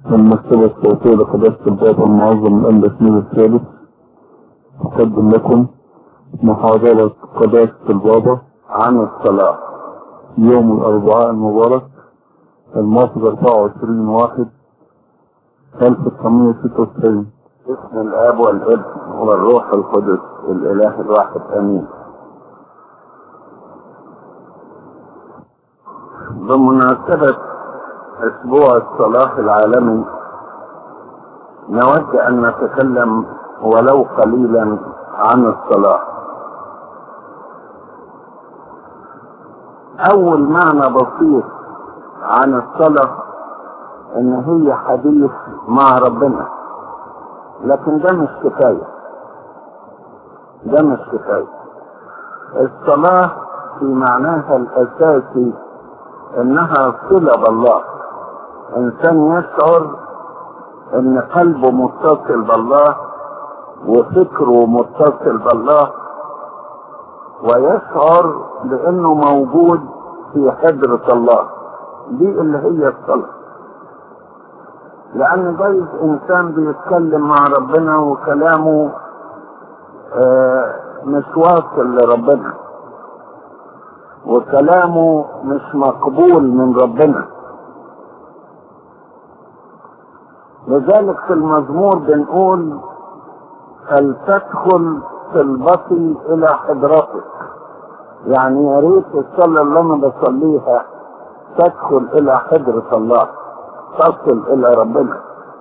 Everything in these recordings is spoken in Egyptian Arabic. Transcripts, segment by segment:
المكتبة الصوتية لقداسة البابا المعظم الأندسمير الثالث أقدم لكم محاضرة قداسة البابا عن الصلاة يوم الأربعاء المبارك الموافق 24 واحد 1996 باسم الاب والابن والروح القدس الاله الواحد امين بمناسبة اسبوع الصلاة العالمي نود ان نتكلم ولو قليلا عن الصلاة اول معنى بسيط عن الصلاة ان هي حديث مع ربنا لكن ده مش كفاية ده مش كفاية الصلاة في معناها الاساسي انها صلة بالله انسان يشعر ان قلبه متصل بالله وفكره متصل بالله ويشعر بانه موجود في حضرة الله دي اللي هي الصلاة لان جايز انسان بيتكلم مع ربنا وكلامه آه مش واصل لربنا وكلامه مش مقبول من ربنا لذلك في المزمور بنقول فلتدخل طلبتي الى حضرتك يعني يا ريت الصلاه اللي انا بصليها تدخل الى حضره الله تصل الى ربنا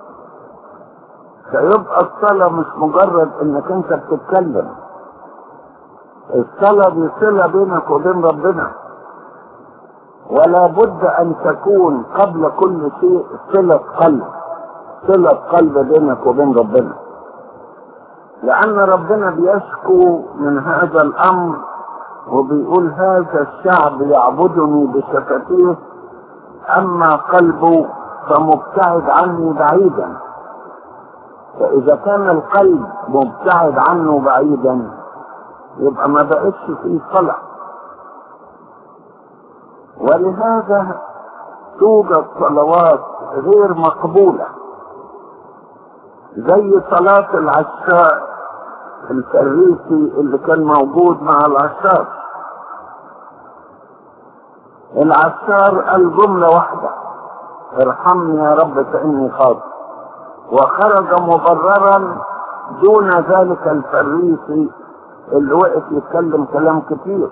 فيبقى الصلاة مش مجرد انك انت بتتكلم الصلاة دي صلة بينك وبين ربنا ولا بد ان تكون قبل كل شيء صلة قلب صلة قلب بينك وبين ربنا لان ربنا بيشكو من هذا الامر وبيقول هذا الشعب يعبدني بشفتيه اما قلبه فمبتعد عني بعيدا فاذا كان القلب مبتعد عنه بعيدا يبقى ما بقتش فيه صلح ولهذا توجد صلوات غير مقبولة زي صلاة العشاء الفريسي اللي كان موجود مع العشار العشار قال جملة واحدة ارحمني يا رب فإني خاطئ وخرج مبررا دون ذلك الفريسي اللي وقف يتكلم كلام كتير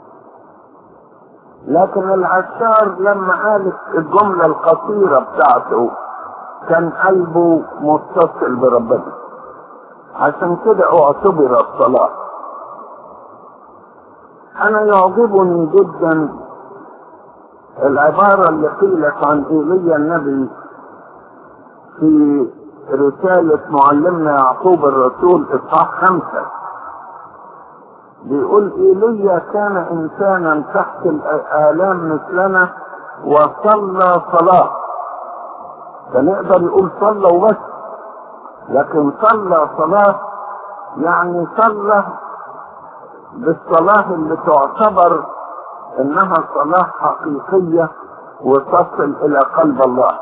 لكن العشار لما قالت الجملة القصيرة بتاعته كان قلبه متصل بربنا عشان كده اعتبر الصلاة انا يعجبني جدا العبارة اللي قيلت عن ايليا النبي في رسالة معلمنا يعقوب الرسول اصحاح خمسة بيقول ايليا كان انسانا تحت الالام مثلنا وصلى صلاة فنقدر يقول صلى وبس لكن صلى صلاة يعني صلى بالصلاة اللي تعتبر انها صلاة حقيقية وتصل الى قلب الله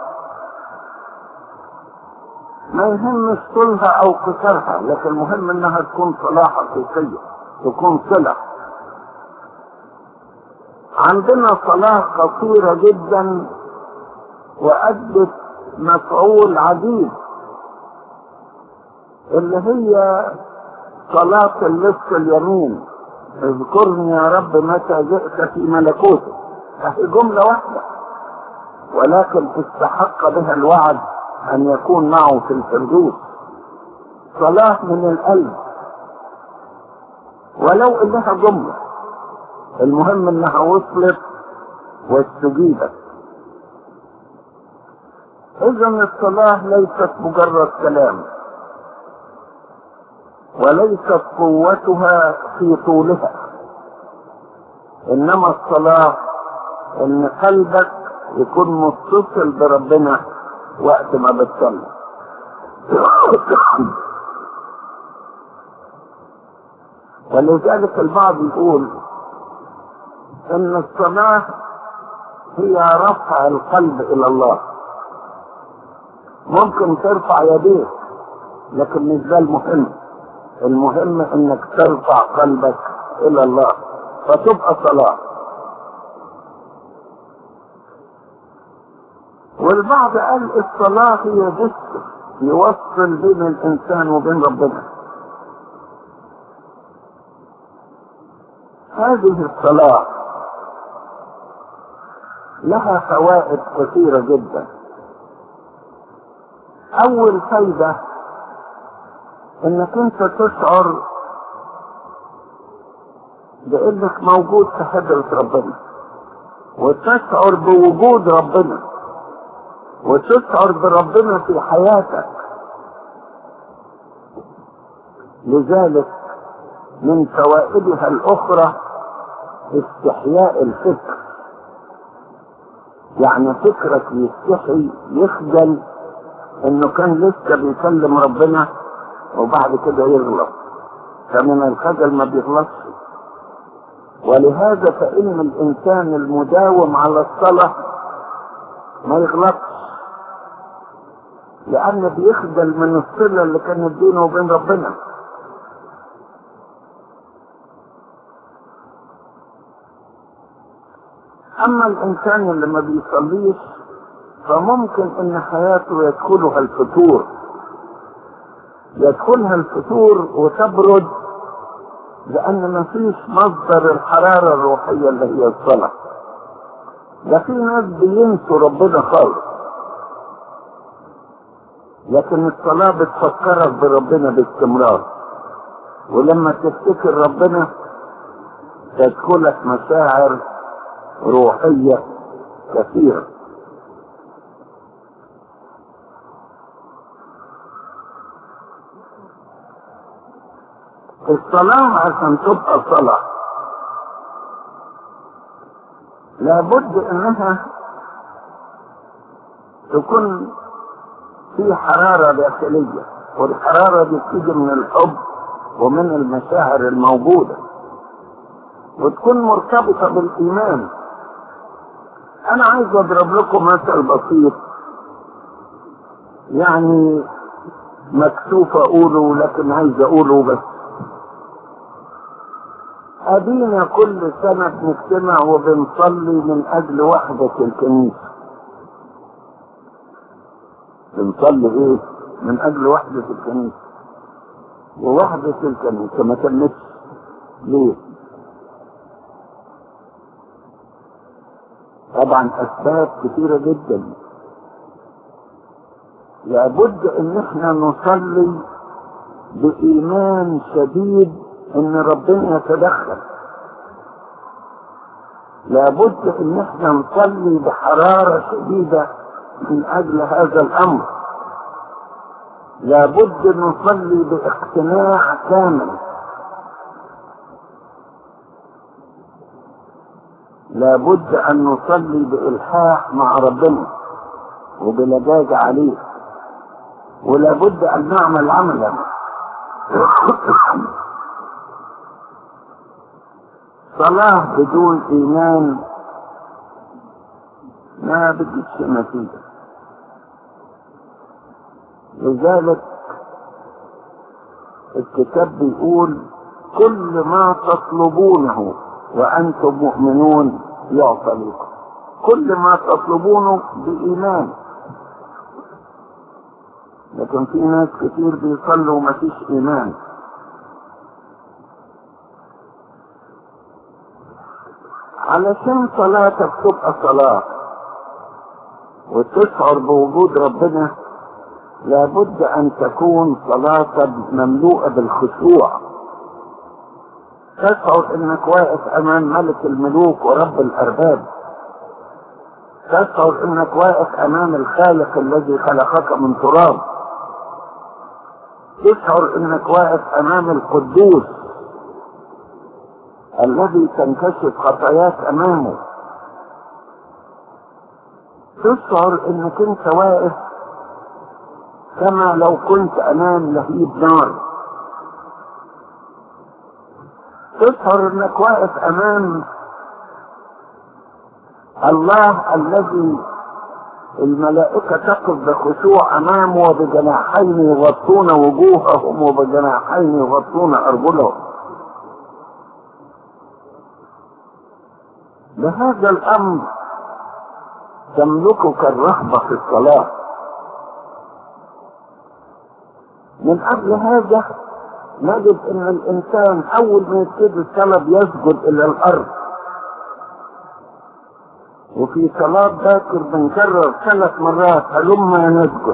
ما يهمش طولها او قصرها لكن المهم انها تكون صلاة حقيقية تكون صلة عندنا صلاة قصيرة جدا وأدت مفعول عجيب اللي هي صلاة اللص اليمين اذكرني يا رب متى جئت في ملكوتك هي جملة واحدة ولكن تستحق بها الوعد ان يكون معه في الفردوس صلاة من القلب ولو انها جملة المهم انها وصلت واستجيبت اذا الصلاة ليست مجرد كلام وليست قوتها في طولها انما الصلاة ان قلبك يكون متصل بربنا وقت ما بتصلي ولذلك البعض يقول ان الصلاة هي رفع القلب الى الله ممكن ترفع يديك لكن مش ده المهم المهم انك ترفع قلبك الى الله فتبقى صلاة والبعض قال الصلاة هي جسر يوصل بين الانسان وبين ربنا هذه الصلاة لها فوائد كثيرة جدا اول فايدة انك انت تشعر بانك موجود في حضرة ربنا وتشعر بوجود ربنا وتشعر بربنا في حياتك لذلك من فوائدها الاخرى استحياء الفكر يعني فكرك يستحي يخجل انه كان لسه بيكلم ربنا وبعد كده يغلط فمن الخجل ما بيغلطش ولهذا فإن الإنسان المداوم على الصلاة ما يغلطش لأنه بيخجل من الصلة اللي كانت بينه وبين ربنا أما الإنسان اللي ما بيصليش فممكن إن حياته يدخلها الفتور يدخلها الفتور وتبرد لأن ما فيش مصدر الحرارة الروحية اللي هي الصلاة ده في ناس بينسوا ربنا خالص لكن الصلاة بتفكرك بربنا باستمرار ولما تفتكر ربنا تدخلك مشاعر روحية كثيرة الصلاة عشان تبقى صلاة لابد انها تكون في حرارة داخلية والحرارة دي بتيجي من الحب ومن المشاعر الموجودة وتكون مرتبطة بالإيمان أنا عايز أضرب لكم مثل بسيط يعني مكسوف أقوله لكن عايز أقوله بس أدينا كل سنة بنجتمع وبنصلي من أجل وحدة الكنيسة بنصلي إيه؟ من أجل وحدة الكنيسة ووحدة الكنيسة ما تمتش ليه؟ طبعا أسباب كثيرة جدا لابد ان احنا نصلي بإيمان شديد ان ربنا يتدخل لابد ان احنا نصلي بحرارة شديدة من اجل هذا الامر لابد نصلي باقتناع كامل لابد ان نصلي بالحاح مع ربنا وبلجاجة عليه ولابد ان نعمل عملا صلاة بدون ايمان ما بتجيبش نتيجة لذلك الكتاب بيقول كل ما تطلبونه وانتم مؤمنون يعطى لكم كل ما تطلبونه بايمان لكن في ناس كتير بيصلوا وما فيش ايمان علشان صلاتك تبقى صلاة وتشعر بوجود ربنا لابد ان تكون صلاتك مملوءة بالخشوع تشعر انك واقف امام ملك الملوك ورب الارباب تشعر انك واقف امام الخالق الذي خلقك من تراب تشعر انك واقف امام القدوس الذي تنكشف خطاياك امامه تشعر انك انت واقف كما لو كنت امام لهيب نار تشعر انك واقف امام الله الذي الملائكة تقف بخشوع أمامه وبجناحين يغطون وجوههم وبجناحين يغطون أرجلهم بهذا الأمر تملكك الرهبة في الصلاة من أجل هذا نجد أن الإنسان أول ما يبتدي الصلاة بيسجد إلى الأرض وفي صلاة باكر بنكرر ثلاث مرات هلما نسجد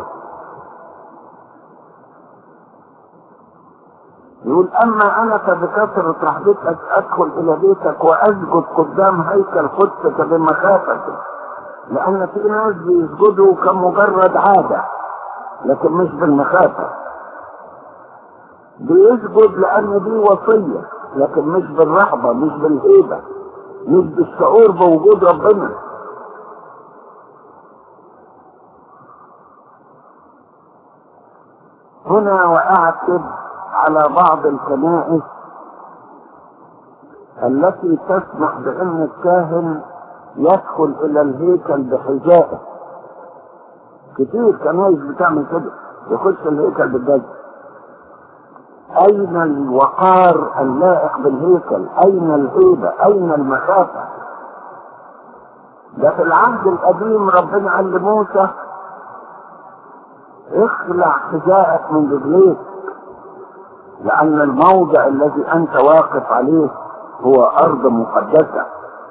يقول أما أنا فبكثرة رحمتك أدخل إلى بيتك وأسجد قدام هيكل قدسك بمخافتك لأن في ناس بيسجدوا كمجرد عادة لكن مش بالمخافة بيسجد لأن دي وصية لكن مش بالرهبة مش بالهيبة مش بالشعور بوجود ربنا هنا وأعتب على بعض الكنائس التي تسمح بأن الكاهن يدخل إلى الهيكل بحذائه كتير كنائس بتعمل كده يخش الهيكل بالجزء أين الوقار اللائق بالهيكل أين الهيبة أين المخافة ده في العهد القديم ربنا قال لموسى اخلع حذائك من رجليك لأن الموضع الذي أنت واقف عليه هو أرض مقدسة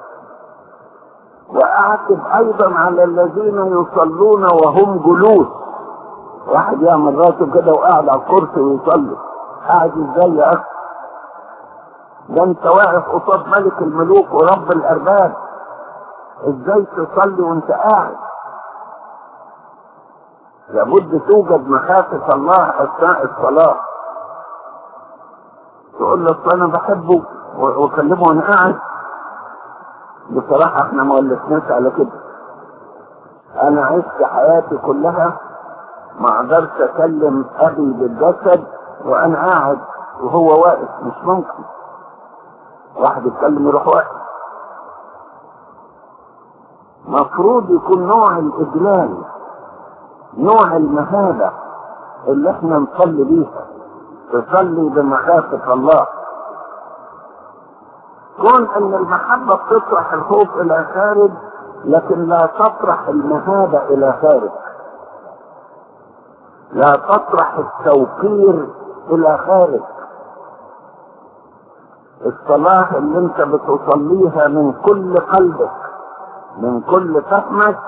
وأعتب أيضا على الذين يصلون وهم جلوس واحد يعمل راسه كده وقاعد على الكرسي ويصلي قاعد ازاي يا أخي ده أنت واقف قصاد ملك الملوك ورب الأرباب ازاي تصلي وأنت قاعد لابد توجد مخافة الله أثناء الصلاة تقول له أصل أنا بحبه وأكلمه وأنا قاعد بصراحة احنا ما ولفناش على كده أنا عشت حياتي كلها ما أقدرش أكلم أبي بالجسد وأنا قاعد وهو واقف مش ممكن واحد يتكلم يروح واقف مفروض يكون نوع الإجلال نوع المهابة اللي احنا نصلي بيها تصلي بمخافة الله كون ان المحبة بتطرح الخوف الى خارج لكن لا تطرح المهابة الى خارج لا تطرح التوقير الى خارج الصلاة اللي انت بتصليها من كل قلبك من كل فهمك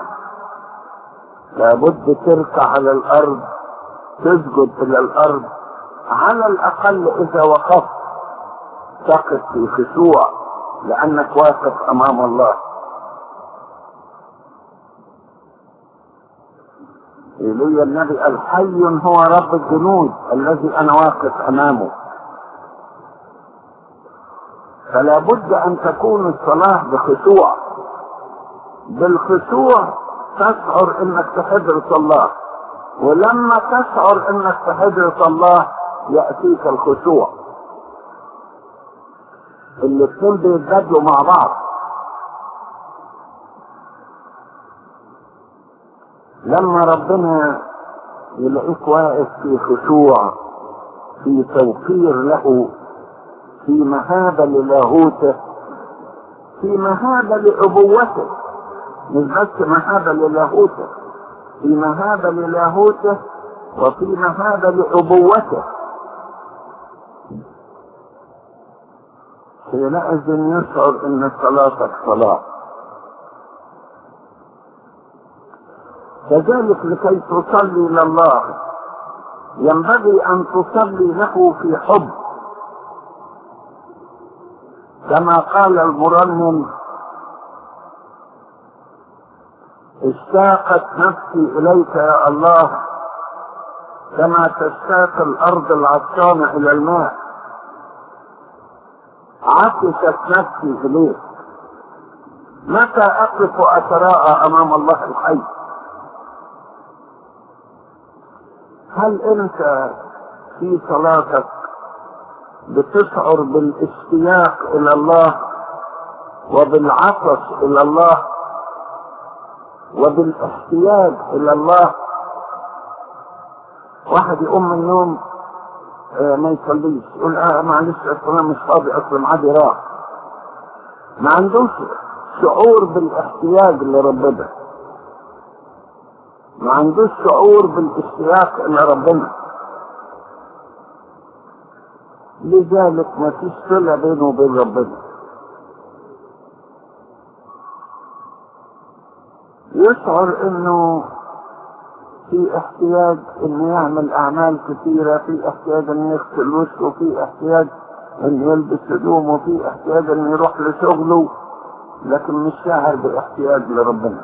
لابد تركع على الارض تسجد الى الارض على الاقل اذا وقفت تقف في خشوع لانك واقف امام الله إلي النبي الحي هو رب الجنود الذي انا واقف امامه فلا بد ان تكون الصلاة بخشوع بالخشوع تشعر انك في حضرة الله ولما تشعر انك في حضرة الله يأتيك الخشوع الاثنين بيتبادلوا مع بعض لما ربنا يلاقيك واقف في خشوع في توقير له في مهابة للاهوته في مهابة لأبوته مش بس مهابة للاهوته في مهابة للاهوته وفي مهابة لأبوته حينئذ يشعر ان صلاتك صلاة كذلك لكي تصلي لله ينبغي ان تصلي له في حب كما قال المرنم اشتاقت نفسي اليك يا الله كما تشتاق الارض العطشانه الى الماء عطشت نفسي اليك متى اقف واتراءى امام الله الحي هل انت في صلاتك بتشعر بالاشتياق الى الله وبالعطش الى الله وبالاحتياج الى الله واحد يقوم من النوم آه، ما يصليش يقول اه معلش اصل انا مش فاضي اصل معادي راح ما عندوش شعور بالاحتياج لربنا ما عندوش شعور بالاشتياق الى ربنا لذلك ما فيش صلة بينه وبين ربنا يشعر انه في احتياج انه يعمل اعمال كثيرة في احتياج انه يغسل وشه في احتياج انه يلبس هدومه في احتياج انه يروح لشغله لكن مش شاعر باحتياج لربنا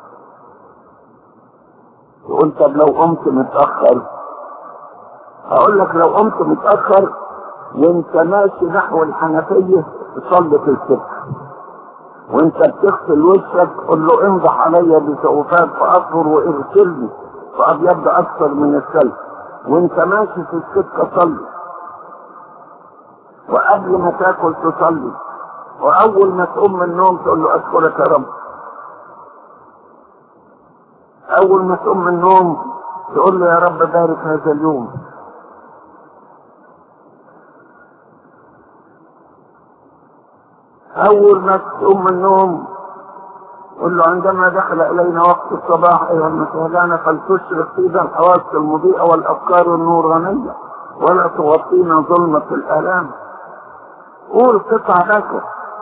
يقول طب لو قمت متأخر اقول لك لو قمت متأخر وانت ماشي نحو الحنفية صلي في السكة وانت بتغسل وشك قل له انضح علي بسوفات فاطهر واغسلني فابيض اكثر من الثلج وانت ماشي في السكة صلي وقبل ما تاكل تصلي واول ما تقوم من النوم تقول له اشكرك يا رب اول ما تقوم من النوم تقول له يا رب بارك هذا اليوم اول ما تقوم من النوم قل له عندما دخل الينا وقت الصباح ايها المسيحيان فلتشرق فينا الحواس المضيئه والافكار النورانيه ولا تغطينا ظلمه الالام قول قطع لك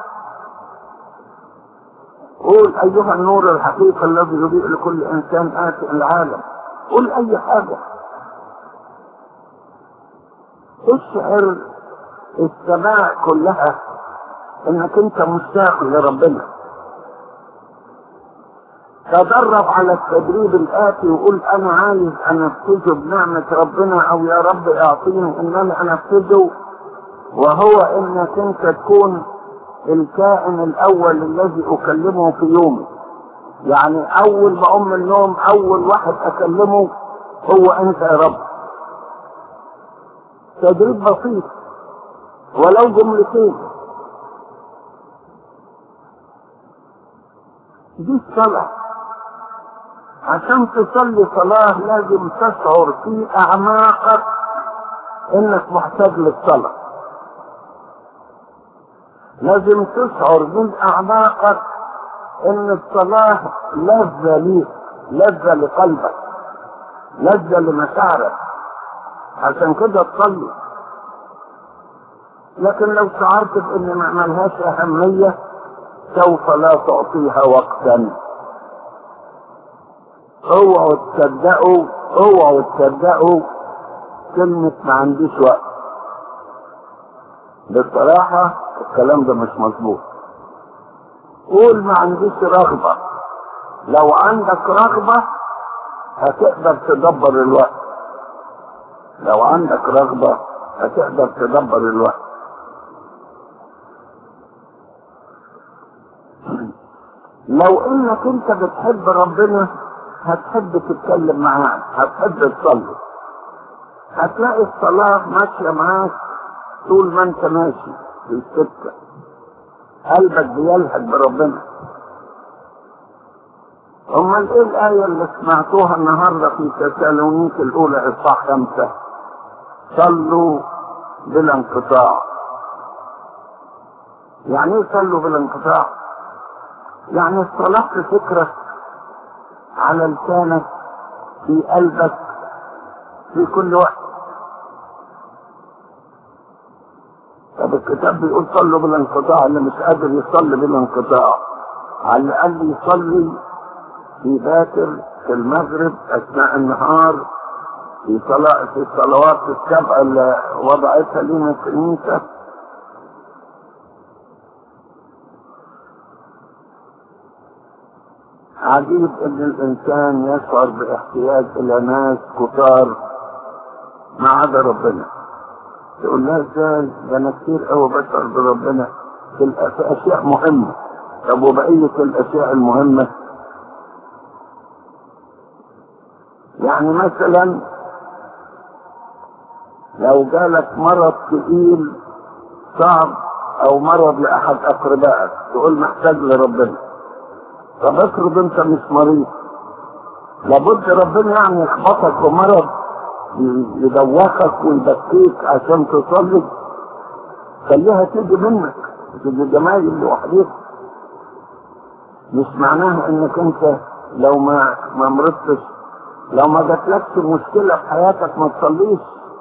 قول ايها النور الحقيقي الذي يضيء لكل انسان اتي العالم قول اي حاجه اشعر السماء كلها انك انت مشتاق لربنا تدرب على التدريب الآتي وقول أنا عايز أنفذه بنعمة ربنا أو يا رب أعطيني إن أنا أنفذه وهو إنك أنت تكون الكائن الأول الذي أكلمه في يومي يعني أول ما أقوم من النوم أول واحد أكلمه هو أنت يا رب تدريب بسيط ولو جملتين دي الصلاة عشان تصلي صلاة لازم تشعر في أعماقك إنك محتاج للصلاة لازم تشعر من أعماقك إن الصلاة لذة ليك لذة لقلبك لذة لمشاعرك عشان كده تصلي لكن لو شعرت بإن ما عملهاش أهمية سوف لا تعطيها وقتا اوعوا تصدقوا اوعوا تصدقوا كلمة ما عنديش وقت بصراحة الكلام ده مش مظبوط قول ما عنديش رغبة لو عندك رغبة هتقدر تدبر الوقت لو عندك رغبة هتقدر تدبر الوقت لو انك انت بتحب ربنا هتحب تتكلم معاه هتحب تصلي هتلاقي الصلاة ماشية معاك طول ما انت ماشي في السكة قلبك بيلهج بربنا امال ايه الآية اللي سمعتوها النهاردة في تسالونيك الأولى إصحاح خمسة صلوا بلا انقطاع يعني ايه صلوا بلا انقطاع؟ يعني الصلاة في فكرك على لسانك في قلبك في كل وقت طب الكتاب بيقول صلوا بلا انقطاع اللي مش قادر يصلي بلا انقطاع على الأقل يصلي في باكر في المغرب أثناء النهار في صلاة في الصلوات السبع اللي وضعتها لنا الكنيسة عجيب ان الانسان يشعر باحتياج الى ناس كتار ما عدا ربنا تقول لها ازاي ده انا كتير قوي بشعر بربنا في الأ- في اشياء مهمه طب وبقيه الاشياء المهمه يعني مثلا لو جالك مرض تقيل صعب او مرض لاحد اقربائك تقول محتاج لربنا طب افرض انت مش مريض لابد ربنا يعني يخبطك بمرض يدوخك ويبكيك عشان تصلي خليها تيجي منك تيجي جمايل لوحديك مش معناها انك انت لو ما ما مرضتش لو ما جاتلكش مشكلة في حياتك ما تصليش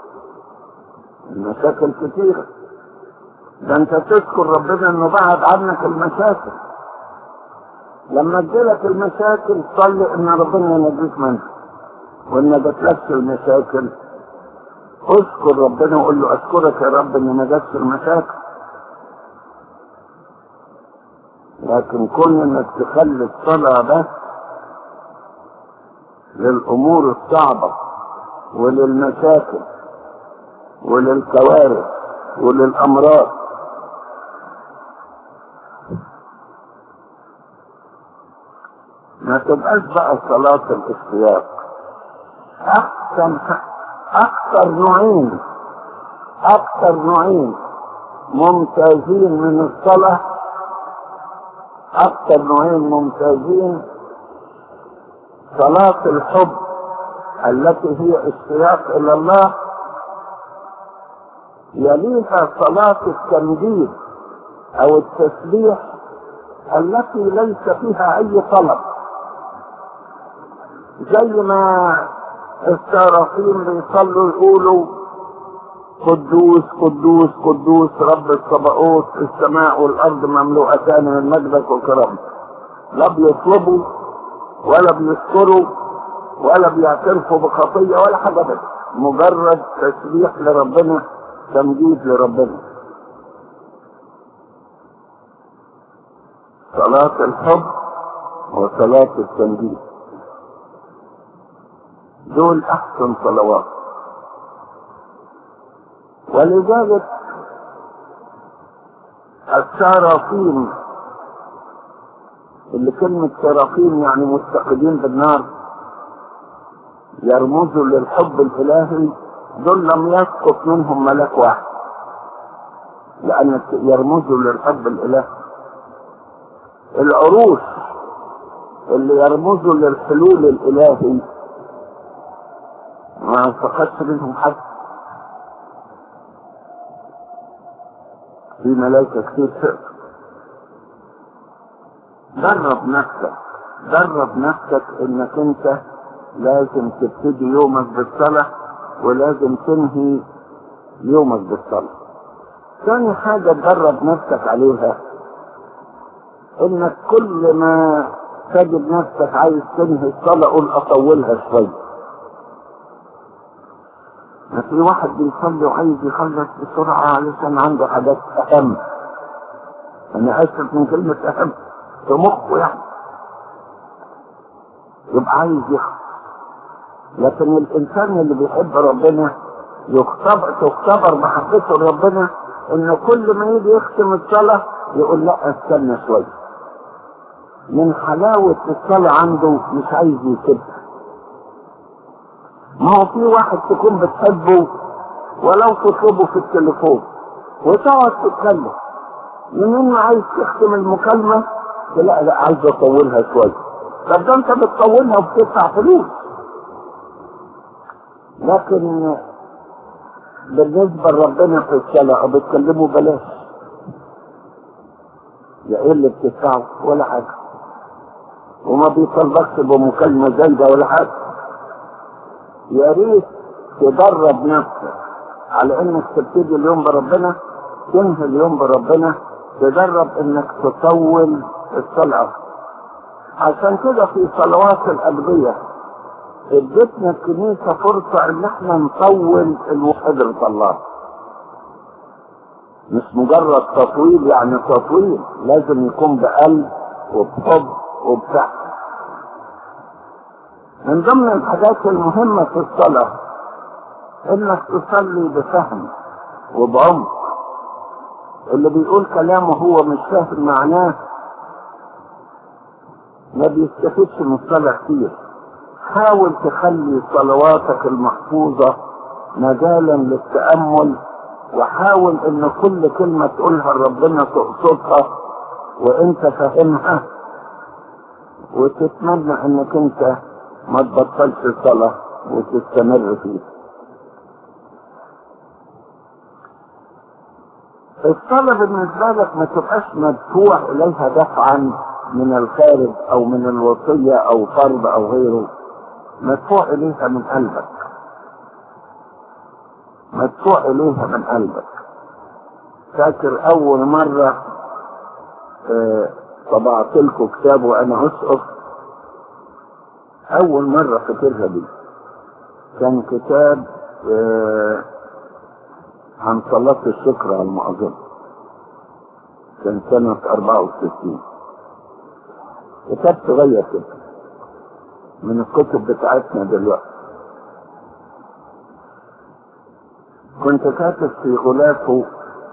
المشاكل كتيرة ده انت تشكر ربنا انه بعد عنك المشاكل لما تجيلك المشاكل صلي ان ربنا ينجيك منها وان ما جاتلكش المشاكل اشكر ربنا وقول له اشكرك يا رب ان ما جاتش المشاكل لكن كون انك تخلي الصلاة بس للامور الصعبة وللمشاكل وللكوارث وللامراض ما تبقاش بقى صلاة الاشتياق احسن اكثر نوعين اكثر نوعين ممتازين من الصلاة اكثر نوعين ممتازين صلاة الحب التي هي اشتياق الى الله يليها صلاة التمجيد او التسبيح التي ليس فيها اي طلب زي ما السراقين بيصلوا يقولوا قدوس قدوس قدوس رب الصباؤوت السماء والارض مملوءتان من مجدك وكرمك لا بيطلبوا ولا بيشكروا ولا بيعترفوا بخطيه ولا حاجه بس مجرد تسبيح لربنا تمجيد لربنا صلاة الحب وصلاة التمجيد دول احسن صلوات ولذلك السراقين اللي كلمة سراقين يعني متقدين بالنار يرمزوا للحب الإلهي دول لم يسقط منهم ملك واحد لأن يرمزوا للحب الإلهي العروش اللي يرمزوا للحلول الإلهي ما سقطش منهم حد في ملائكة كتير سقط درب نفسك درب نفسك انك انت لازم تبتدي يومك بالصلاة ولازم تنهي يومك بالصلاة ثاني حاجة تدرب نفسك عليها انك كل ما تجد نفسك عايز تنهي الصلاة قول اطولها شوية ما في واحد بيصلي وعايز يخلص بسرعة علشان عنده حاجات أهم أنا آسف من كلمة أهم في مخه يعني يبقى عايز يخلص لكن الإنسان اللي بيحب ربنا يختبر تختبر محبته لربنا إن كل ما يجي يختم الصلاة يقول لا استنى شوية من حلاوة الصلاة عنده مش عايز يسيبها ما هو في واحد تكون بتحبه ولو تطلبه في التليفون وتقعد تتكلم منين ما عايز تختم المكالمة لا لا عايز اطولها شوية طب ده انت بتطولها وبتدفع فلوس لكن بالنسبة لربنا في الصلاة بتكلمه بلاش يا ايه اللي بتدفعه ولا حاجة وما بيطلبكش بمكالمة زايدة ولا حاجة يا ريت تدرب نفسك على انك تبتدي اليوم بربنا تنهي اليوم بربنا تدرب انك تطول الصلاة عشان كده في صلوات الأدبية ادتنا الكنيسة فرصة ان احنا نطول الوحدة الله مش مجرد تطويل يعني تطويل لازم يكون بقلب وبحب وبفهم من ضمن الحاجات المهمة في الصلاة انك تصلي بفهم وبعمق اللي بيقول كلامه هو مش فاهم معناه ما بيستفدش من الصلاة كتير حاول تخلي صلواتك المحفوظة مجالا للتأمل وحاول ان كل كلمة تقولها لربنا تقصدها وانت فاهمها وتتمنى انك انت ما تبطلش الصلاة وتستمر فيها الصلاة بالنسبة لك ما تبقاش مدفوع إليها دفعا من الخارج أو من الوصية أو فرض أو غيره مدفوع إليها من قلبك مدفوع إليها من قلبك فاكر أول مرة آه، طبعت لكم كتاب وأنا أسقف أول مرة فاكرها دي كان كتاب آه، عن صلاة الشكر على المعظم كان سنة 64 كتاب صغير كده من الكتب بتاعتنا دلوقتي كنت كاتب في غلافه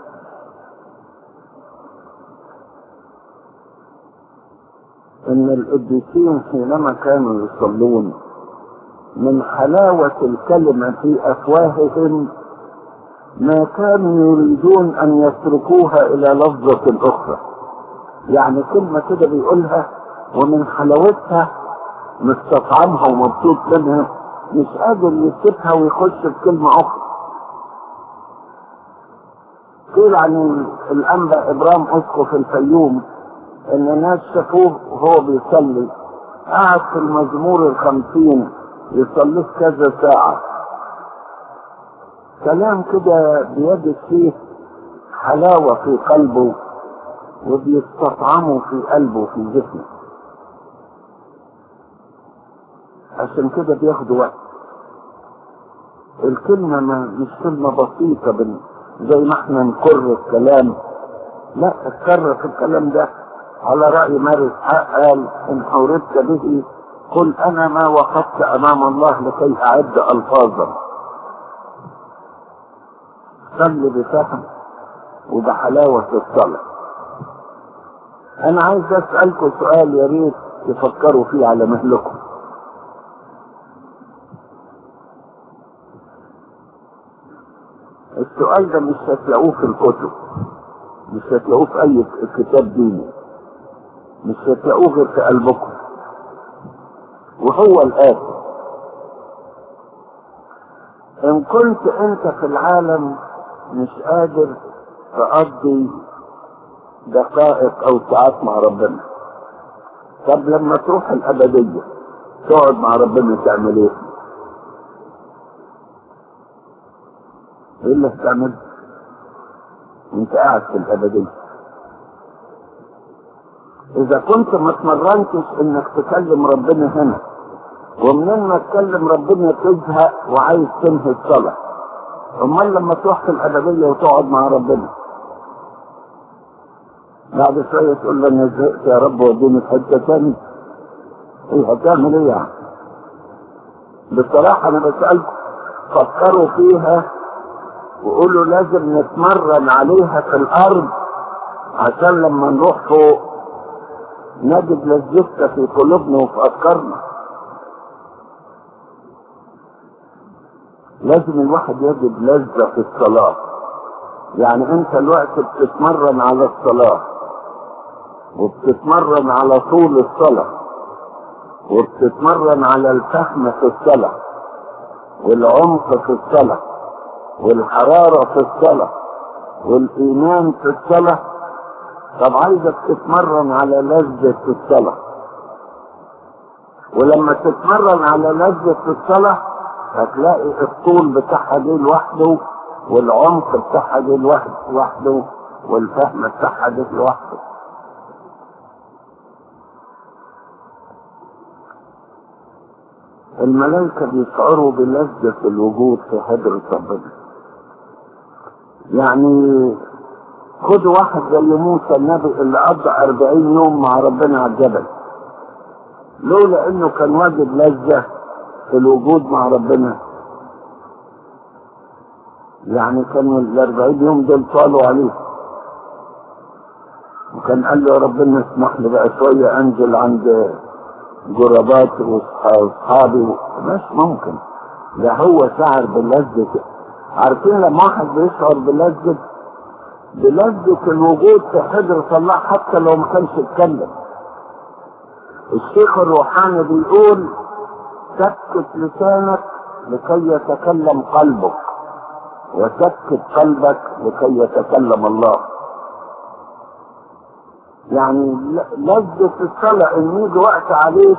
ان القديسين حينما كانوا يصلون من حلاوة الكلمة في افواههم ما كانوا يريدون ان يتركوها الى لفظة اخرى يعني كلمة كده بيقولها ومن حلاوتها مستطعمها ومبسوط منها مش قادر يسيبها ويخش في كلمة اخرى قيل عن الانبا ابرام اسقف الفيوم ان الناس شافوه وهو بيصلي قعد في المزمور الخمسين يصلي كذا ساعة كلام كده بيجد فيه حلاوة في قلبه وبيستطعمه في قلبه في جسمه عشان كده بياخد وقت الكلمة ما مش كلمة بسيطة بن زي ما احنا نكر الكلام لا اتكرر في الكلام ده على رأي مارس حق قال إن حوربت به قل أنا ما وقفت أمام الله لكي أعد ألفاظا صل بفهم وبحلاوة الصلاة أنا عايز أسألكم سؤال يا ريت تفكروا فيه على مهلكم السؤال ده مش هتلاقوه في الكتب مش هتلاقوه في أي كتاب ديني مش هتلاقوه غير في قلبكم وهو الآتي إن كنت أنت في العالم مش قادر تقضي دقائق أو ساعات مع ربنا طب لما تروح الأبدية تقعد مع ربنا تعمل إيه؟ إيه اللي هتعمل؟ أنت قاعد في الأبدية اذا كنت ما اتمرنتش انك تكلم ربنا هنا ومنين ما تكلم ربنا تزهق وعايز تنهي الصلاة امال لما تروح في الادبية وتقعد مع ربنا بعد شوية تقول له انا زهقت يا رب وديني في حتة تاني ايه هتعمل ايه يعني بصراحة انا بسألكم فكروا فيها وقولوا لازم نتمرن عليها في الارض عشان لما نروح فوق نجد لذتها في قلوبنا وفي افكارنا لازم الواحد يجد لذة في الصلاة يعني انت الوقت بتتمرن على الصلاة وبتتمرن على طول الصلاة وبتتمرن على الفهم في الصلاة والعمق في الصلاة والحرارة في الصلاة والإيمان في الصلاة طب عايزك تتمرن على لذة الصلاة ولما تتمرن على لذة الصلاة هتلاقي الطول بتاعها دي لوحده والعمق بتاعها دي لوحده والفهم بتاعها دي لوحده الملائكة بيشعروا بلذة الوجود في حضرة ربنا يعني خد واحد زي موسى النبي اللي قضى أربعين يوم مع ربنا على الجبل لولا انه كان واجد لذة في الوجود مع ربنا يعني كانوا الأربعين يوم دول طالوا عليه وكان قال له يا ربنا اسمح لي بقى شوية انزل عند جرباتي واصحابي مش ممكن ده هو شعر باللذة عارفين لما واحد بيشعر بلذة بلذة الوجود في حضرة الله حتى لو ما كانش يتكلم الشيخ الروحاني بيقول سكت لسانك لكي يتكلم قلبك وسكت قلبك لكي يتكلم الله يعني لذة الصلاة ان يجي وقت عليك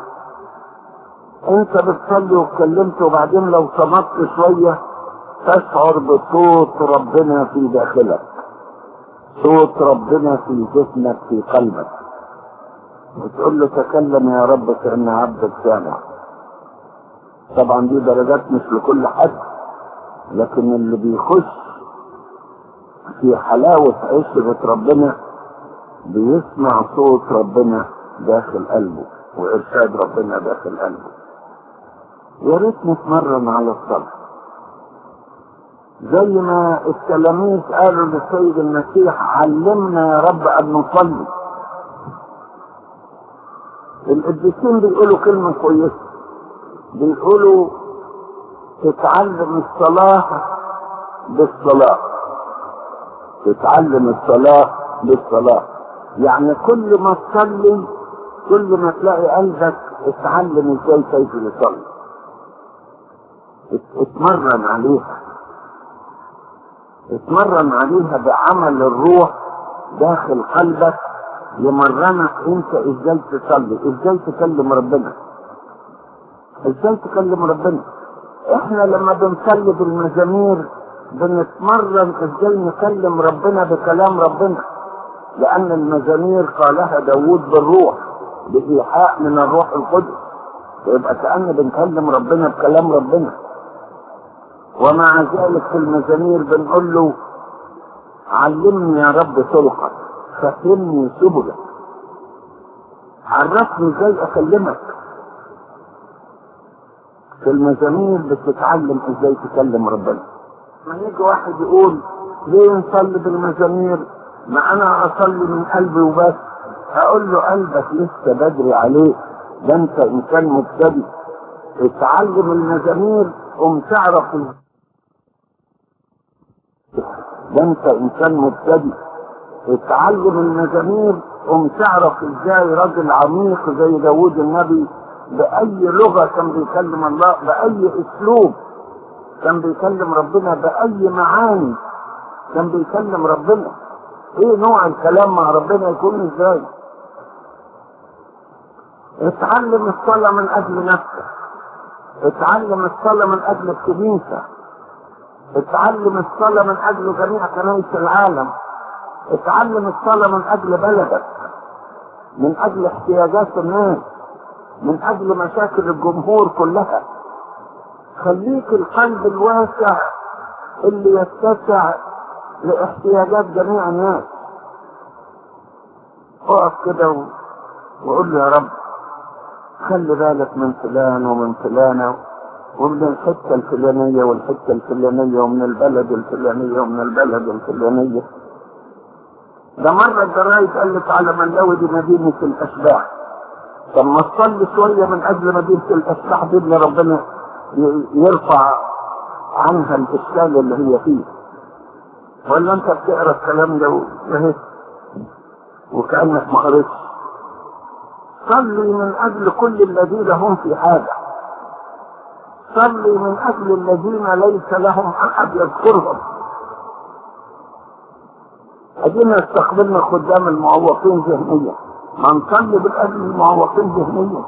انت بتصلي واتكلمت وبعدين لو صمت شوية تشعر بصوت ربنا في داخلك صوت ربنا في جسمك في قلبك وتقول له تكلم يا رب كأن عبدك سامع طبعا دي درجات مش لكل حد لكن اللي بيخش في حلاوة عشرة ربنا بيسمع صوت ربنا داخل قلبه وإرشاد ربنا داخل قلبه يا ريت نتمرن على الصلاة زي ما التلاميذ قالوا للسيد المسيح علمنا يا رب أن نصلي القديسين بيقولوا كلمة كويسة بيقولوا تتعلم الصلاة بالصلاة تتعلم الصلاة بالصلاة يعني كل ما تصلي كل ما تلاقي قلبك اتعلم ازاي كيف يصلي اتمرن عليها اتمرن عليها بعمل الروح داخل قلبك يمرنك انت ازاي تصلي ازاي تكلم ربنا ازاي تكلم ربنا احنا لما بنصلي بالمزامير بنتمرن ازاي نكلم ربنا بكلام ربنا لان المزامير قالها داوود بالروح بإيحاء من الروح القدس يبقى كأن بنكلم ربنا بكلام ربنا ومع ذلك في المزامير بنقول له علمني يا رب طرقك فهمني سبلك عرفني ازاي اكلمك في المزامير بتتعلم ازاي تكلم ربنا ما يجي واحد يقول ليه نصلي بالمزامير ما انا اصلي من قلبي وبس اقول له قلبك لسه بدري عليه ده انت انسان مبتدئ اتعلم المزامير قوم تعرف ده انت انسان مبتدئ اتعلم المزامير قوم تعرف ازاي راجل عميق زي داوود النبي بأي لغة كان بيكلم الله بأي أسلوب كان بيكلم ربنا بأي معاني كان بيكلم ربنا ايه نوع الكلام مع ربنا يكون ازاي اتعلم الصلاة من اجل نفسك اتعلم الصلاة من اجل الكنيسة اتعلم الصلاة من اجل جميع كنائس العالم اتعلم الصلاة من اجل بلدك من اجل احتياجات الناس من اجل مشاكل الجمهور كلها خليك القلب الواسع اللي يتسع لاحتياجات جميع الناس اقف كده و... وقول له يا رب خلي بالك من فلان ومن فلانة ومن الحتة الفلانية والحتة الفلانية ومن البلد الفلانية ومن البلد الفلانية ده مرة الجرايد قالت على ملاوي دي مدينة الأشباح طب ما تصلي شوية من أجل مدينة الأشباح دي اللي ربنا يرفع عنها الإشكال اللي هي فيه ولا أنت بتقرا الكلام ده وإيه وكأنك ما قريتش صلي من أجل كل الذين هم في حاجة صلي من أجل الذين ليس لهم أحد يذكرهم أدينا استقبلنا خدام المعوقين ذهنيا ما نصلي بالأجل المعوقين ذهنيا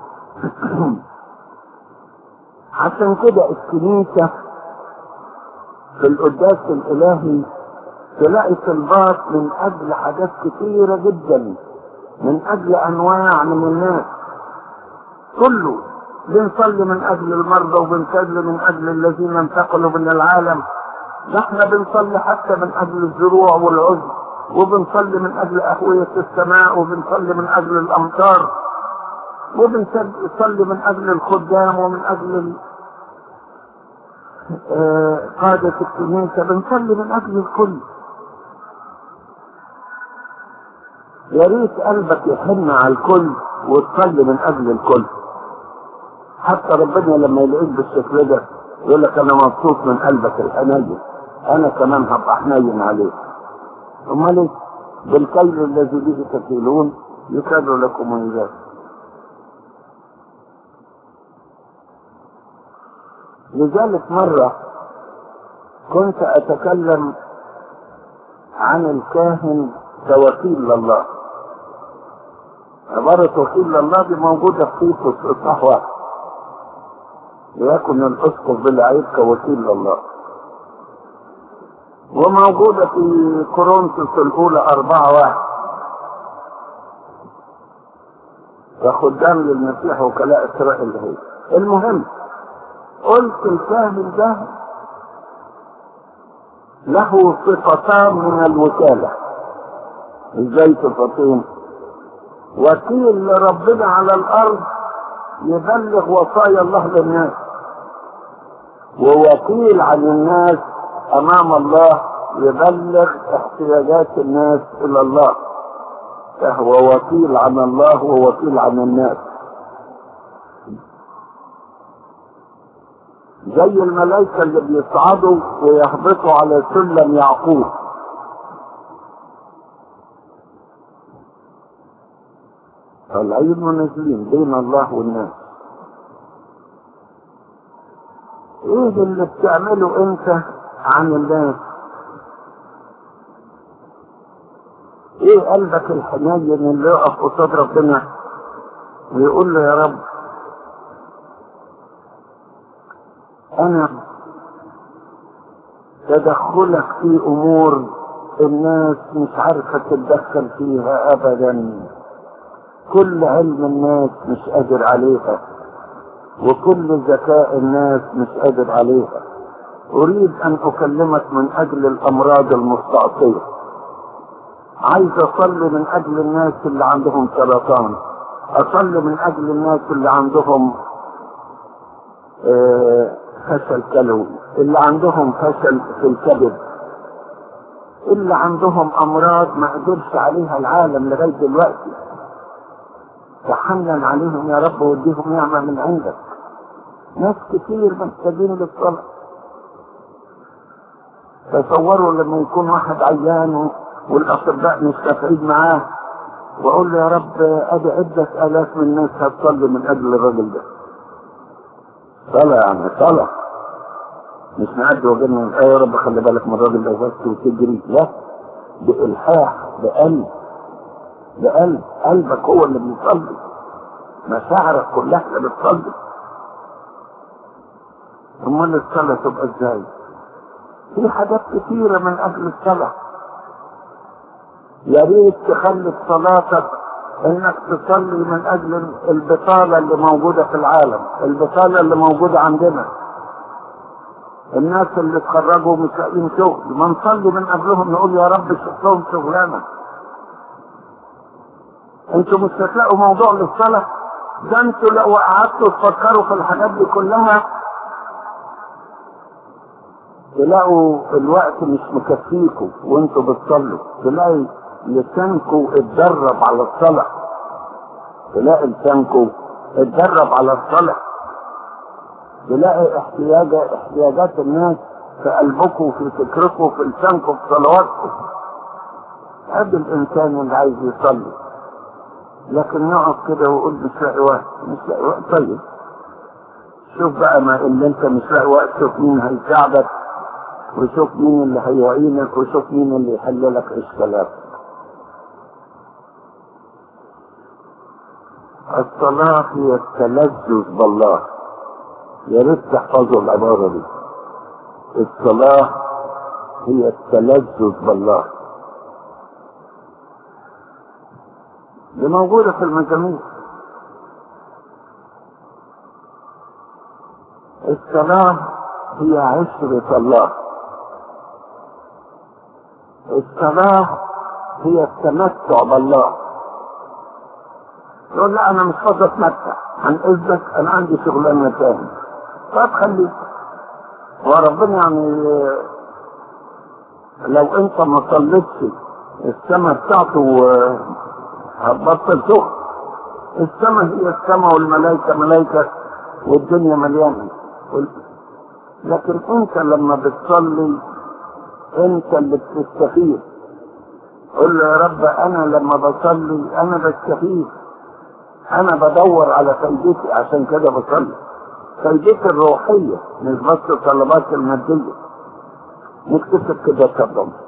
عشان كده الكنيسة في القداس الإلهي تلاقي طلبات من أجل حاجات كثيرة جدا من أجل أنواع من الناس كله بنصلي من أجل المرضى وبنصلي من أجل الذين انتقلوا من العالم ده احنا بنصلي حتى من أجل الزروع والعزل وبنصلي من أجل أهوية السماء وبنصلي من أجل الأمطار وبنصلي من أجل الخدام ومن أجل آه قادة الكنيسة بنصلي من أجل الكل يا ريت قلبك يحن على الكل وتصلي من أجل الكل حتى ربنا لما يلاقيك بالشكل ده يقول لك أنا مبسوط من قلبك الحنين أنا كمان هبقى حنين عليك أمال إيه؟ بالكيل الذي به تكيلون يكاد لكم ويزاد لذلك مرة كنت أتكلم عن الكاهن كوكيل لله عبارة وكيل لله دي موجودة في تيتوس إصحاح واحد ليكن الأسقف بالعيد كوكيل لله وموجودة في كورنثوس الأولى أربعة واحد كخدام للمسيح وكلاء إسرائيل هي المهم قلت الكاهن ده له صفتان من الوكالة ازاي صفتين وكيل لربنا على الارض يبلغ وصايا الله للناس ووكيل عن الناس امام الله يبلغ احتياجات الناس الى الله فهو وكيل عن الله ووكيل عن الناس زي الملائكة اللي بيصعدوا ويهبطوا على سلم يعقوب طالعين ونازلين بين الله والناس ايه اللي بتعمله انت عن الناس ايه قلبك الحنين اللي يقف قصاد ربنا ويقول له يا رب انا تدخلك في امور الناس مش عارفة تتدخل فيها ابدا كل علم الناس مش قادر عليها وكل ذكاء الناس مش قادر عليها اريد ان اكلمك من اجل الامراض المستعصية عايز اصلي من اجل الناس اللي عندهم سرطان اصلي من اجل الناس اللي عندهم آه فشل كلوي اللي عندهم فشل في الكبد اللي عندهم امراض ما قدرش عليها العالم لغايه دلوقتي تحنن عليهم يا رب واديهم نعمه من عندك ناس كتير محتاجين للصلاه تصوروا لما يكون واحد عيان والاطباء مش نافعين معاه واقول له يا رب ادي عده الاف من الناس هتصلي من اجل الراجل ده صلاة يعني صلاة مش نعدي وجدنا يا رب خلي بالك من الراجل ده بس وتجري لا بإلحاح بقلب بقلب قلبك هو اللي بيصلي مشاعرك كلها اللي بتصلي امال الصلاة تبقى ازاي؟ في حاجات كتيرة من أجل الصلاة يا ريت تخلي صلاتك انك تصلي من اجل البطالة اللي موجودة في العالم البطالة اللي موجودة عندنا الناس اللي اتخرجوا مش لاقيين شغل ما نصلي من اجلهم نقول يا رب شوف لهم شغلانة انتوا مش هتلاقوا موضوع للصلاة ده انتوا لو قعدتوا تفكروا في الحاجات دي كلها تلاقوا الوقت مش مكفيكم وانتوا بتصلوا تلاقي لسانكم اتدرب على الصلاة تلاقي لسانكم اتدرب على الصلاة تلاقي احتياج احتياجات الناس في قلبكم في فكركم في لسانكم في صلواتكم هذا الانسان اللي عايز يصلي لكن يقعد كده ويقول مش لاقي وقت مش لاقي وقت طيب شوف بقى ما اللي انت مش لاقي وقت شوف مين هيساعدك وشوف مين اللي هيعينك وشوف مين اللي يحل لك اشكالاتك الصلاة هي التلذذ بالله يا ريت تحفظوا العبارة دي الصلاة هي التلذذ بالله دي موجودة في المزامير الصلاة هي عشرة الله الصلاة هي التمتع بالله يقول لا انا مش فاضي اتمتع عن اذنك انا عندي شغلانه تاني طب خليك وربنا يعني لو انت ما صليتش السماء بتاعته هتبطل شغل السماء هي السماء والملائكه ملائكه والدنيا مليانه لكن انت لما بتصلي انت اللي بتستفيد قل له يا رب انا لما بصلي انا بستفيد انا بدور على فايدتي عشان كده بصلي فايدتك الروحية مش بس الطلبات المادية نكتشف كده تفضل